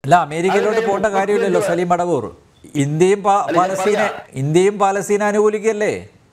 അല്ല അമേരിക്കയിലോട്ട് അതിന് പോകേണ്ട കാര്യമില്ലല്ലോ മുപ്പത്തിയഞ്ച് സലീം അടവൂർ ഇന്ത്യയും പാ- അല്ല, ഞാൻ പാലസ്തീനെ പറയാം. ഇന്ത്യയും പാലസ്തീനെ അനുകൂലിക്കല്ലേ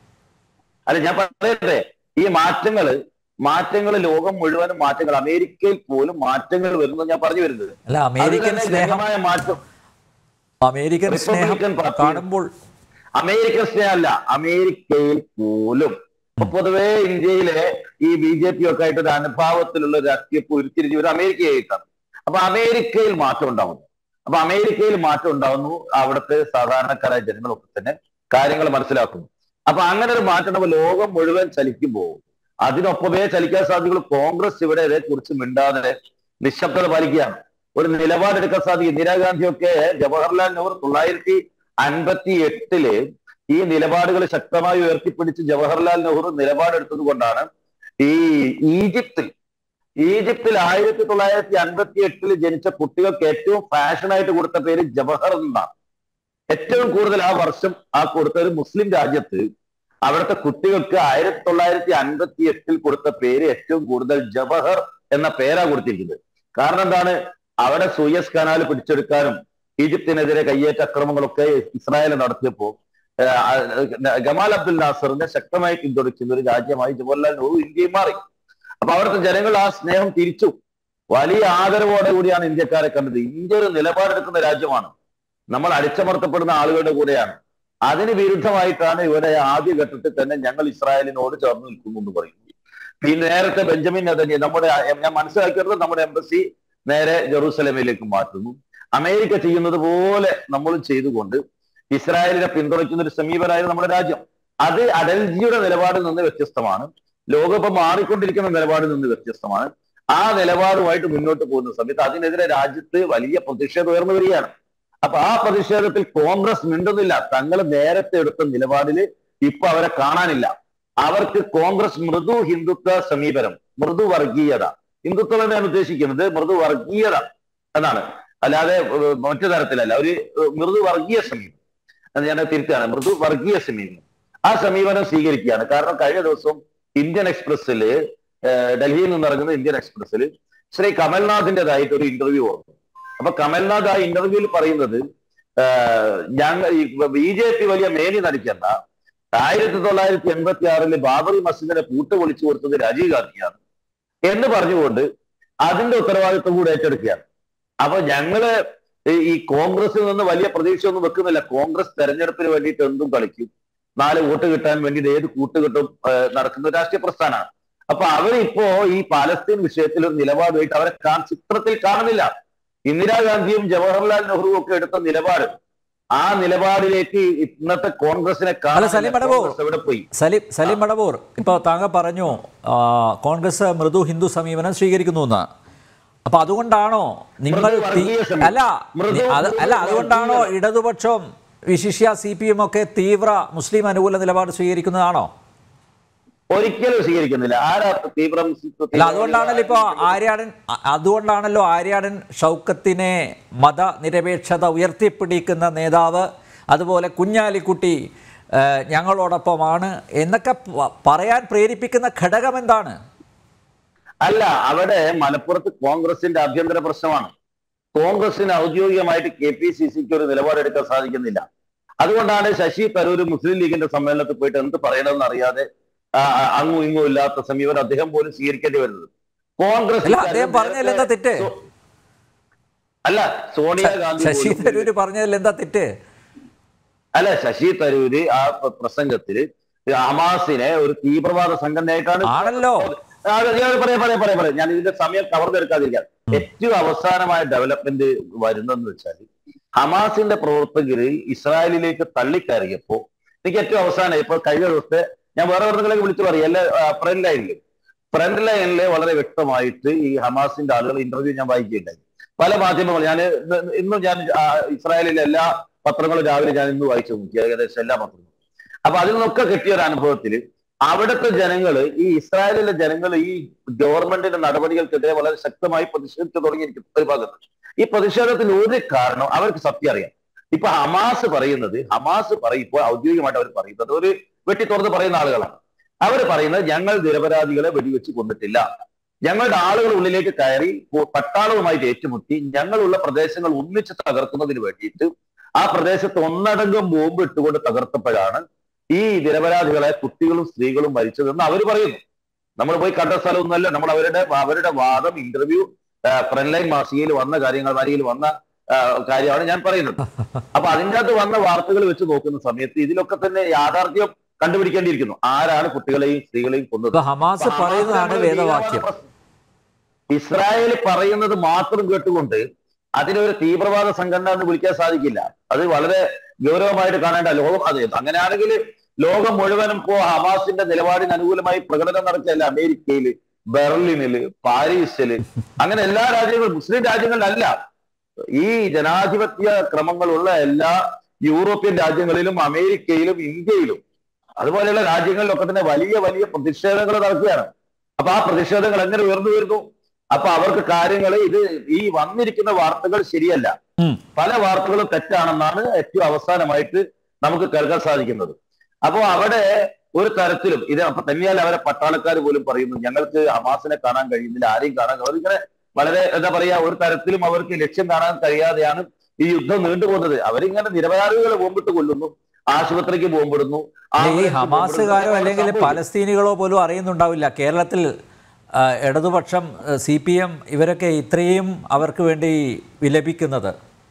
അല്ല ഞാൻ പറയട്ടെ ഈ മാറ്റങ്ങള് മാറ്റങ്ങൾ ലോകം മുഴുവനും മാറ്റങ്ങൾ അമേരിക്കയിൽ പോലും മാറ്റങ്ങൾ വരുന്നത് ഞാൻ പറഞ്ഞു വരുന്നത് അല്ല അമേരിക്കൻ അത് തന്നെ സ്നേഹം ഗണ്യമായ മാറ്റം അമേരിക്കൻ സ്നേഹം റിപ്പബ്ലിക്കൻ പാർട്ടി- കാണുമ്പോൾ അമേരിക്കൻ സ്നേഹമല്ല അമേരിക്കയിൽ പോലും ഇപ്പൊ പൊതുവേ ഇന്ത്യയിലെ ഈ ബി ജെ പി ഒക്കെ ആയിട്ട് ഒരു അനുഭാവത്തിലുള്ള രാഷ്ട്രീയ ഉരുത്തിരിഞ്ഞ് ഒരു അമേരിക്കയായിട്ടാണ് അപ്പൊ അമേരിക്കയിൽ മാറ്റം ഉണ്ടാവുന്നു അപ്പൊ അമേരിക്കയിൽ മാറ്റം ഉണ്ടാവുന്നു അവിടുത്തെ സാധാരണക്കാരായ ജനങ്ങളൊക്കെ തന്നെ കാര്യങ്ങൾ മനസ്സിലാക്കുന്നു അപ്പൊ അങ്ങനെ ഒരു മാറ്റം ഉണ്ടാവുമ്പോൾ ലോകം മുഴുവൻ ചലിക്കുമ്പോൾ അതിനൊപ്പമേ ചലിക്കാൻ സാധിക്കുള്ളൂ കോൺഗ്രസ് ഇവിടെ ഇതേക്കുറിച്ച് മിണ്ടാതെ നിശബ്ദത പാലിക്കുകയാണ് ഒരു നിലപാടെടുക്കാൻ സാധിക്കും ഇന്ദിരാഗാന്ധിയൊക്കെ ജവഹർലാൽ നെഹ്റു തൊള്ളായിരത്തി അൻപത്തി എട്ടില് ഈ നിലപാടുകൾ ശക്തമായി ഉയർത്തിപ്പിടിച്ച് ജവഹർലാൽ നെഹ്റു നിലപാടെടുത്തത് കൊണ്ടാണ് ഈ ഈജിപ്തിൽ ഈജിപ്തിൽ ആയിരത്തി തൊള്ളായിരത്തി അൻപത്തി എട്ടില് ജനിച്ച കുട്ടികൾക്ക് ഏറ്റവും ഫാഷനായിട്ട് കൊടുത്ത പേര് ജവഹർ എന്നാണ് ഏറ്റവും കൂടുതൽ ആ വർഷം ആ കൊടുത്ത ഒരു മുസ്ലിം രാജ്യത്ത് അവിടുത്തെ കുട്ടികൾക്ക് ആയിരത്തി തൊള്ളായിരത്തി അൻപത്തി എട്ടിൽ കൊടുത്ത പേര് ഏറ്റവും കൂടുതൽ ജവഹർ എന്ന പേരാ കൊടുത്തിരിക്കുന്നത് കാരണം എന്താണ് അവിടെ സൂയസ് കനാൽ പിടിച്ചെടുക്കാനും ഈജിപ്തിനെതിരെ കയ്യേറ്റ അക്രമങ്ങളൊക്കെ ഇസ്രായേൽ നടത്തിയപ്പോ ഏഹ്, ഗമാൽ അബ്ദുൽ നാസറിനെ ശക്തമായി പിന്തുണയ്ക്കുന്ന ഒരു രാജ്യമായി ജവഹർലാൽ നെഹ്റു ഇന്ത്യയും മാറി അപ്പൊ അവിടുത്തെ ജനങ്ങൾ ആ സ്നേഹം തിരിച്ചു വലിയ ആദരവോടെ കൂടിയാണ് ഇന്ത്യക്കാരെ കണ്ടത് ഇന്ത്യ ഒരു നിലപാടെടുക്കുന്ന രാജ്യമാണ് നമ്മൾ അടിച്ചമർത്തപ്പെടുന്ന ആളുകളുടെ കൂടെയാണ് അതിന് വിരുദ്ധമായിട്ടാണ് ഇവിടെ ആദ്യഘട്ടത്തിൽ തന്നെ ഞങ്ങൾ ഇസ്രായേലിനോട് ചേർന്ന് നിൽക്കുന്നു എന്ന് പറയുന്നു പിന്നെ നേരത്തെ ബെഞ്ചമിൻ നെതന്യ നമ്മുടെ ഞാൻ മനസ്സിലാക്കിയത് നമ്മുടെ എംബസി നേരെ ജെറൂസലേമിലേക്ക് മാറ്റുന്നു അമേരിക്ക ചെയ്യുന്നത് പോലെ നമ്മളും ചെയ്തുകൊണ്ട് ഇസ്രായേലിനെ പിന്തുണയ്ക്കുന്ന ഒരു സമീപനായിരുന്നു നമ്മുടെ രാജ്യം അത് അടൽജിയുടെ നിലപാടിൽ നിന്ന് വ്യത്യസ്തമാണ് ലോകപ്പം മാറിക്കൊണ്ടിരിക്കുന്ന നിലപാടിൽ നിന്ന് വ്യത്യസ്തമാണ് ആ നിലപാടുമായിട്ട് മുന്നോട്ട് പോകുന്ന സമയത്ത് അതിനെതിരെ രാജ്യത്ത് വലിയ പ്രതിഷേധം ഉയർന്നു വരികയാണ് അപ്പൊ ആ പ്രതിഷേധത്തിൽ കോൺഗ്രസ് മിണ്ടുന്നില്ല തങ്ങൾ നേരത്തെ എടുത്ത നിലപാടില് ഇപ്പൊ അവരെ കാണാനില്ല അവർക്ക് കോൺഗ്രസ് മൃദു ഹിന്ദുത്വ സമീപനം മൃദു വർഗീയത ഹിന്ദുത്വം എന്ന് ഞാൻ ഉദ്ദേശിക്കുന്നത് മൃദു വർഗീയത എന്നാണ് അല്ലാതെ ഏഹ്, മറ്റു തരത്തിലല്ല ഒരു ഏഹ്, മൃദു വർഗീയ സമീപനം അത് ഞാൻ തിരുത്താണ് മൃദു വർഗീയ സമീപനം ആ സമീപനം സ്വീകരിക്കുകയാണ് കാരണം കഴിഞ്ഞ ദിവസം ഇന്ത്യൻ എക്സ്പ്രസ്സിൽ ഡൽഹിയിൽ നിന്ന് ഇറങ്ങുന്ന ഇന്ത്യൻ എക്സ്പ്രസ്സിൽ ശ്രീ കമൽനാഥിന്റേതായിട്ട് ഒരു ഇന്റർവ്യൂ വന്നു അപ്പൊ കമൽനാഥ് ആ ഇന്റർവ്യൂവിൽ പറയുന്നത് ഏഹ്, ഞങ്ങൾ ബി ജെ പി വലിയ മേനി നടിക്കണ്ട ആയിരത്തി തൊള്ളായിരത്തി എൺപത്തി ആറില് ബാബറി മസ്ജിദിനെ പൂട്ട് പൊളിച്ചു കൊടുത്തത് രാജീവ് ഗാന്ധിയാണ് എന്ന് പറഞ്ഞുകൊണ്ട് അതിന്റെ ഉത്തരവാദിത്വം കൂടെ ഏറ്റെടുക്കുകയാണ് അപ്പൊ ഞങ്ങള് ഈ- ഈ കോൺഗ്രസിൽ നിന്ന് വലിയ പ്രതീക്ഷയൊന്നും വെക്കുന്നില്ല കോൺഗ്രസ് തെരഞ്ഞെടുപ്പിന് വേണ്ടിയിട്ട് എന്തും കളിക്കും നാല് വോട്ട് കിട്ടാൻ വേണ്ടിയിട്ട് ഏത് കൂട്ടുകെട്ടും ഏഹ്, നടക്കുന്ന ഒരു രാഷ്ട്രീയ പ്രസ്ഥാനമാണ് അപ്പൊ അവരിപ്പോ ഈ പാലസ്തീൻ വിഷയത്തിൽ ഒരു നിലപാടുമായിട്ട് അവരെ കാ- ചിത്രത്തിൽ കാണുന്നില്ല ഇന്ദിരാഗാന്ധിയും ജവഹർലാൽ നെഹ്റുവും ഒക്കെ എടുത്ത നിലപാട് ആ നിലപാടിലേക്ക് ഇന്നത്തെ കോൺഗ്രസിനെ അല്ല, കാണാനില്ല. സലീം അടവൂർ. കോൺഗ്രസ് എവിടെ പോയി സലീം സലീം മടവൂർ ഇപ്പോൾ താങ്കൾ പറഞ്ഞു ആ, കോൺഗ്രസ് മൃദു ഹിന്ദു സമീപനം സ്വീകരിക്കുന്നു എന്ന് അപ്പൊ അതുകൊണ്ടാണോ നിങ്ങൾ മൃദു തീ- വർഗീയ സമീപനം. അല്ല മൃദു- നി- അത് അല്ല മൃദു അതുകൊണ്ടാണോ വർഗീയ- ഇടതുപക്ഷം വിശിഷ്യ സി പി എം ഒക്കെ തീവ്ര മുസ്ലിം അനുകൂല നിലപാട് സ്വീകരിക്കുന്നതാണോ ഒരിക്കലും സ്വീകരിക്കുന്നില്ല ആരാ തീവ്ര അല്ല അതുകൊണ്ടാണല്ലോ ഇപ്പൊ ആര്യാടൻ അ- അതുകൊണ്ടാണല്ലോ ആര്യാടൻ ഷൗക്കത്തിനെ മതനിരപേക്ഷത ഉയർത്തിപ്പിടിക്കുന്ന നേതാവ് അതുപോലെ കുഞ്ഞാലിക്കുട്ടി ഏഹ്, ഞങ്ങളോടൊപ്പമാണ് എന്നൊക്കെ പ- പറയാൻ പ്രേരിപ്പിക്കുന്ന ഘടകം എന്താണ് അല്ല അവിടെ മലപ്പുറത്ത് കോൺഗ്രസിന്റെ ആഭ്യന്തര പ്രശ്നമാണ് കോൺഗ്രസിന് ഔദ്യോഗികമായിട്ട് കെ പി സി സിക്ക് ഒരു നിലപാടെടുക്കാൻ സാധിക്കുന്നില്ല അതുകൊണ്ടാണ് ശശി തരൂർ മുസ്ലിം ലീഗിന്റെ സമ്മേളനത്തിൽ പോയിട്ട് എന്ത് പറയണമെന്ന് അറിയാതെ ആ, ആ, അങ്ങും ഇങ്ങും ഇല്ലാത്ത സമീപനം അദ്ദേഹം പോലും സ്വീകരിക്കേണ്ടി വരുന്നത് കോൺഗ്രസ് അല്ല അദ്ദേഹം പറഞ്ഞതിൽ എന്താ തെറ്റ് അല്ല സോണിയാഗാന്ധി ശശി പോലും- തരൂര് പറഞ്ഞതിൽ എന്താ തെറ്റ് അല്ല ശശി തരൂര് ആ പ്ര- പ്രസംഗത്തില് ഹമാസിനെ ഒരു തീവ്രവാദ സംഘടനയായിട്ടാണ് ആണല്ലോ. ആ, ഞാൻ പറയാം പറയാം പറയാം പറയാം ഞാൻ ഇതിന്റെ സമയം കവർന്നെടുക്കാതിരിക്കാം ഏറ്റവും അവസാനമായ ഡെവലപ്മെന്റ് വരുന്നെന്ന് വെച്ചാൽ ഹമാസിന്റെ പ്രവർത്തകര് ഇസ്രായേലിലേക്ക് തള്ളിക്കയറിയപ്പോ എനിക്ക് ഏറ്റവും അവസാനം ഇപ്പൊ കഴിഞ്ഞ ദിവസത്തെ ഞാൻ വേറെ വർദ്ധകളൊക്കെ വിളിച്ചു പറയും എല്ലാ ഫ്രണ്ട് ലൈനില് ഫ്രണ്ട് ലൈനില് വളരെ വ്യക്തമായിട്ട് ഈ ഹമാസിന്റെ ആളുകൾ ഇന്റർവ്യൂ ഞാൻ വായിക്കുകയുണ്ടായി പല മാധ്യമങ്ങളും ഞാൻ ഇന്നും ഞാൻ ആ, ഇസ്രായേലിലെ എല്ലാ പത്രങ്ങളും രാവിലെ ഞാൻ ഇന്ന് വായിച്ചു നോക്കി ഏകദേശം എല്ലാ പത്രങ്ങളും അപ്പൊ അതിൽ നിന്നൊക്കെ കിട്ടിയ ഒരു അനുഭവത്തിൽ അവിടുത്തെ ജനങ്ങൾ ഈ ഇസ്രായേലിലെ ജനങ്ങൾ ഈ ഗവൺമെന്റിന്റെ നടപടികൾക്കെതിരെ വളരെ ശക്തമായി പ്രതിഷേധിച്ചു തുടങ്ങിയിരിക്കും ഒരു ഭാഗത്ത് ഈ പ്രതിഷേധത്തിന് ഒരു കാരണം അവർക്ക് സത്യം അറിയാം ഇപ്പൊ ഹമാസ് പറയുന്നത് ഹമാസ് പറയും ഇപ്പോൾ ഔദ്യോഗികമായിട്ട് അവർ പറയുന്നത് ഒരു വെട്ടി തുറന്ന് പറയുന്ന ആളുകളാണ് അവർ പറയുന്നത് ഞങ്ങൾ നിരപരാധികളെ വെടിവെച്ച് കൊന്നിട്ടില്ല ഞങ്ങളുടെ ആളുകൾ ഉള്ളിലേക്ക് കയറി പോ- പട്ടാളവുമായിട്ട് ഏറ്റുമുട്ടി ഞങ്ങളുള്ള പ്രദേശങ്ങൾ ഒന്നിച്ച് തകർക്കുന്നതിന് വേണ്ടിയിട്ട് ആ പ്രദേശത്ത് ഒന്നടങ്കം ബോംബ് ഇട്ടുകൊണ്ട് തകർത്തപ്പോഴാണ് ഈ നിരപരാധികളെ കുട്ടികളും സ്ത്രീകളും മരിച്ചതെന്ന് അവർ പറയുന്നു നമ്മൾ പോയി കണ്ട സ്ഥലമൊന്നുമല്ല നമ്മൾ അവരുടെ അവരുടെ വാദം ഇന്റർവ്യൂ ഫ്രണ്ട് ലൈൻ മാസികയിൽ വന്ന കാര്യങ്ങൾ വരിയിൽ വന്ന ആ, കാര്യമാണ് ഞാൻ പറയുന്നത് അപ്പൊ അതിൻ്റെ അകത്ത് വന്ന വാർത്തകൾ വെച്ച് നോക്കുന്ന സമയത്ത് ഇതിലൊക്കെ തന്നെ യാഥാർത്ഥ്യം കണ്ടുപിടിക്കേണ്ടിയിരിക്കുന്നു ആരാണ് കുട്ടികളെയും സ്ത്രീകളെയും കൊന്നത് ഇപ്പൊ ഹമാസ് അപ്പൊ പറയുന്നതാണ് ഹമാസ് വേദവാക്യം ഭീകരവാദ ഇസ്രായേൽ പറയുന്നത് മാത്രം കേട്ടുകൊണ്ട് അതിനൊരു തീവ്രവാദ സംഘടന എന്ന് വിളിക്കാൻ സാധിക്കില്ല അത് വളരെ ഗൗരവമായിട്ട് കാണേണ്ട ലോകം അത് അങ്ങനെയാണെങ്കിൽ ലോകം മുഴുവനും ഇപ്പോ ഹമാസിന്റെ നിലപാടിന് അനുകൂലമായി പ്രകടനം നടത്തിയല്ല അമേരിക്കയില് ബെർലിനില് പാരീസില് അങ്ങനെ എല്ലാ രാജ്യങ്ങളും മുസ്ലിം രാജ്യങ്ങളിലല്ല ഈ ജനാധിപത്യ ക്രമങ്ങളുള്ള എല്ലാ യൂറോപ്യൻ രാജ്യങ്ങളിലും അമേരിക്കയിലും ഇന്ത്യയിലും അതുപോലെയുള്ള രാജ്യങ്ങളിലൊക്കെ തന്നെ വലിയ വലിയ പ്രതിഷേധങ്ങൾ നടക്കുകയാണ് അപ്പൊ ആ പ്രതിഷേധങ്ങൾ എങ്ങനെ ഉയർന്നു വരുന്നു അപ്പൊ അവർക്ക് കാര്യങ്ങൾ ഇത് ഈ വന്നിരിക്കുന്ന വാർത്തകൾ ശരിയല്ല ഉം. പല വാർത്തകളും തെറ്റാണെന്നാണ് ഏറ്റവും അവസാനമായിട്ട് നമുക്ക് കേൾക്കാൻ സാധിക്കുന്നത് അപ്പോ അവിടെ ഒരു തരത്തിലും ഇത് അപ്പൊ തന്നെയല്ല അവരെ പട്ടാളക്കാർ പോലും പറയുന്നു ഞങ്ങൾക്ക് ഹമാസിനെ കാണാൻ കഴിയുന്നില്ല ആരെയും കാണാൻ അവരിങ്ങനെ വളരെ എന്താ പറയാ ഒരു തരത്തിലും അവർക്ക് ലക്ഷ്യം കാണാൻ കഴിയാതെയാണ് ഈ യുദ്ധം നീണ്ടുപോകുന്നത് അവരിങ്ങനെ നിരപരാധികളെ ബോംബിട്ട് കൊല്ലുന്നു ആശുപത്രിക്ക് ബോംബിടുന്നു ഈ ആംബുലൻസ് ഹമാസുകാരോ ബോംബിടുന്നു. അല്ലെങ്കിൽ സംഭവിക്കും. പലസ്തീനികളോ പോലും അറിയുന്നുണ്ടാവില്ല കേരളത്തിൽ ആ, ഇടതുപക്ഷം സി പി എം ഇവരൊക്കെ ഇത്രയും അവർക്ക് വേണ്ടി വിലപിക്കുന്നത്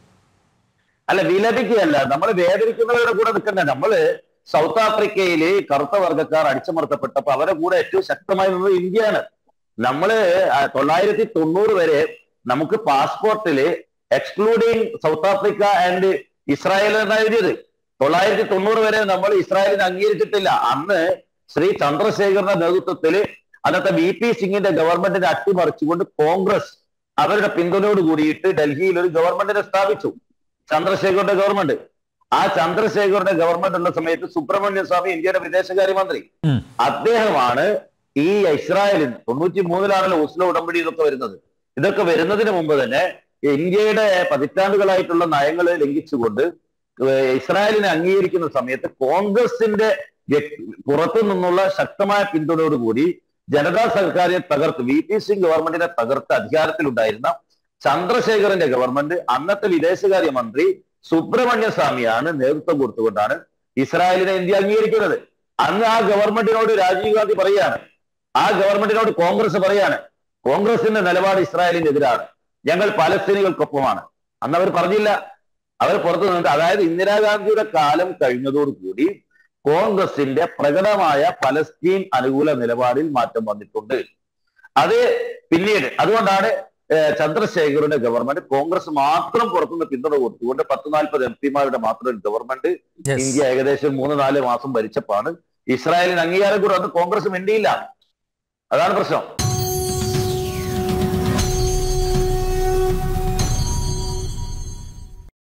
അല്ല വിലപിക്കുകയല്ല നമ്മൾ വേദനിക്കുന്നവരുടെ കൂടെ നിൽക്കണ്ട നമ്മള് സൗത്ത് ആഫ്രിക്കയില് കറുത്ത വർഗ്ഗക്കാർ അടിച്ചമർത്തപ്പെട്ടപ്പോ അവരുടെ കൂടെ ഏറ്റവും ശക്തമായി നിന്നത് ഇന്ത്യയാണ് നമ്മള് ആ തൊള്ളായിരത്തി തൊണ്ണൂറ് വരെ നമുക്ക് പാസ്പോർട്ടില് excluding South Africa and Israel എന്നാണ് എഴുതിയത് തൊള്ളായിരത്തി തൊണ്ണൂറ് വരെ നമ്മൾ ഇസ്രായേലിനെ അംഗീകരിച്ചിട്ടില്ല അന്ന് ശ്രീ ചന്ദ്രശേഖറിന്റെ നേതൃത്വത്തിൽ അന്നത്തെ വി പി സിംഗിന്റെ ഗവൺമെന്റിനെ അട്ടിമറിച്ചുകൊണ്ട് കോൺഗ്രസ് അവരുടെ പിന്തുണയോട് കൂടിയിട്ട് ഡൽഹിയിൽ ഒരു ഗവൺമെന്റിനെ സ്ഥാപിച്ചു ചന്ദ്രശേഖറിന്റെ ഗവൺമെന്റ് ആ ചന്ദ്രശേഖറിന്റെ ഗവൺമെന്റ് ഉള്ള സമയത്ത് സുബ്രഹ്മണ്യ സ്വാമി ഇന്ത്യയുടെ വിദേശകാര്യമന്ത്രി ഉം. അദ്ദേഹമാണ് ഈ ഇസ്രായേലിന് തൊണ്ണൂറ്റി മൂന്നിലാണല്ലോ ഓസ്ലോ ഉടമ്പടി ഇതൊക്കെ വരുന്നത് ഇതൊക്കെ വരുന്നതിന് മുമ്പ് തന്നെ ഇന്ത്യയുടെ പതിറ്റാണ്ടുകളായിട്ടുള്ള നയങ്ങളെ ലംഘിച്ചുകൊണ്ട് ഏഹ് ഇസ്രായേലിനെ അംഗീകരിക്കുന്ന സമയത്ത് കോൺഗ്രസിന്റെ വ്യക്- പുറത്തു നിന്നുള്ള ശക്തമായ പിന്തുണയോടുകൂടി ജനതാ സർക്കാരിനെ തകർത്ത് വി പി സിംഗ് ഗവൺമെന്റിനെ തകർത്ത് അധികാരത്തിലുണ്ടായിരുന്ന ചന്ദ്രശേഖറിന്റെ ഗവൺമെന്റ് അന്നത്തെ വിദേശകാര്യ മന്ത്രി സുബ്രഹ്മണ്യ സ്വാമിയാണ് നേതൃത്വം കൊടുത്തുകൊണ്ടാണ് ഇസ്രായേലിനെ ഇന്ത്യ അംഗീകരിക്കുന്നത് അന്ന് ആ ഗവൺമെന്റിനോട് രാജീവ് ഗാന്ധി പറയാണ് ആ ഗവൺമെന്റിനോട് കോൺഗ്രസ് പറയാണ് കോൺഗ്രസിന്റെ നിലപാട് ഇസ്രായേലിനെതിരാണ് ഞങ്ങൾ പലസ്തീനികൾക്കൊപ്പമാണ് അന്ന് അവർ പറഞ്ഞില്ല അവർ പുറത്തു നിന്നിട്ട് അതായത് ഇന്ദിരാഗാന്ധിയുടെ കാലം കഴിഞ്ഞതോടുകൂടി കോൺഗ്രസിന്റെ പ്രകടമായ പലസ്തീൻ അനുകൂല നിലപാടിൽ മാറ്റം വന്നിട്ടുണ്ട് അത് പിന്നീട് അതുകൊണ്ടാണ് ഏഹ്, ചന്ദ്രശേഖറിന്റെ ഗവൺമെന്റ് കോൺഗ്രസ് മാത്രം പുറത്തുനിന്ന് പിന്തുണ കൊടുത്തുകൊണ്ട് പത്ത് നാൽപ്പത് എം പിമാരുടെ മാത്രം ഒരു ഗവൺമെന്റ് Yes. ഇന്ത്യ ഏകദേശം മൂന്ന് നാല് മാസം ഭരിച്ചപ്പാണ് ഇസ്രായേലിന് അംഗീകാരം കൂടെ അത് കോൺഗ്രസ് മിണ്ടിയില്ല അതാണ് പ്രശ്നം